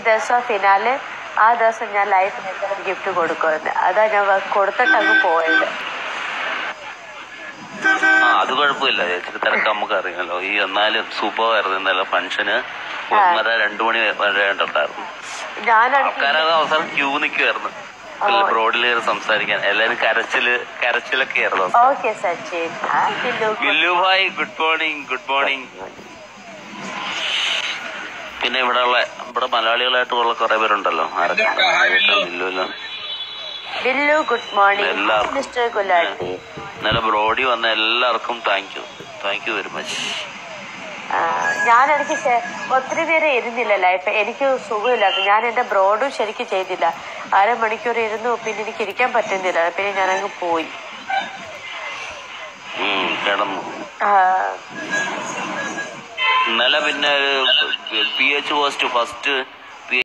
ദിവസം ഫിനാലെ ആ ദിവസം ഞാൻ ലൈഫിന് എന്തെങ്കിലും ഗിഫ്റ്റ് കൊടുക്കുമെന്ന് അതാ ഞാൻ വ- കൊടുത്തിട്ട് അങ്ങ് പോയത് ആ അത് കുഴപ്പമില്ല ചേച്ചിക്ക് തിരക്ക് നമുക്ക് അറിയാമല്ലോ ഈ എന്നാലും സൂപ്പർ ആയിരുന്നു ഇന്നലെ ഫംഗ്ഷന് ഒന്നര രണ്ടു മണി വരെ ഉണ്ടായിരുന്നു ഞാനാണെങ്കിൽ ആൾക്കാരൊക്കെ അവസരം ക്യൂ നിൽക്കുമായിരുന്നു ബ്രോഡിൽ കയറി സംസാരിക്കാൻ എല്ലാരും കരച്ചില് കരച്ചിലൊക്കെ ആയിരുന്നു ഓക്കെ സച്ചിൻ ആ ബില്ലു ഗില്ലു ഭായ് ഗുഡ് മോർണിംഗ് ഗുഡ് മോർണിംഗ് പിന്നെ ഇവിടെ ഉള്ള ഇവിടെ മലയാളികളായിട്ടുള്ള കുറെ പേരുണ്ടല്ലോ ആരൊക്കെ ഗില്ലുല്ല ബില്ലു ഗുഡ് മോർണിംഗ് എല്ലാവർക്കും. മിസ്റ്റർ ഗുലാട്ടി ഇന്നലെ ബ്രോഡി വന്ന എല്ലാവർക്കും thank you thank you very much ആ, ഞാനെനിക്ക് ശ- ഒത്തിരി പേര് ഇരുന്നില്ല ലൈഫ് എനിക്ക് സുഖമില്ലാത്ത ഞാൻ എന്റെ ബ്രോഡും ശരിക്കും ചെയ്തില്ല അരമണിക്കൂർ ഇരുന്നു പിന്നെ എനിക്ക് ഇരിക്കാൻ പറ്റുന്നില്ല പിന്നെ ഞാനങ്ങ് പോയി കിടന്നു ആ, ഇന്നലെ പിന്നെ പി എച്ച് പോസ്റ്റ് ഫസ്റ്റ്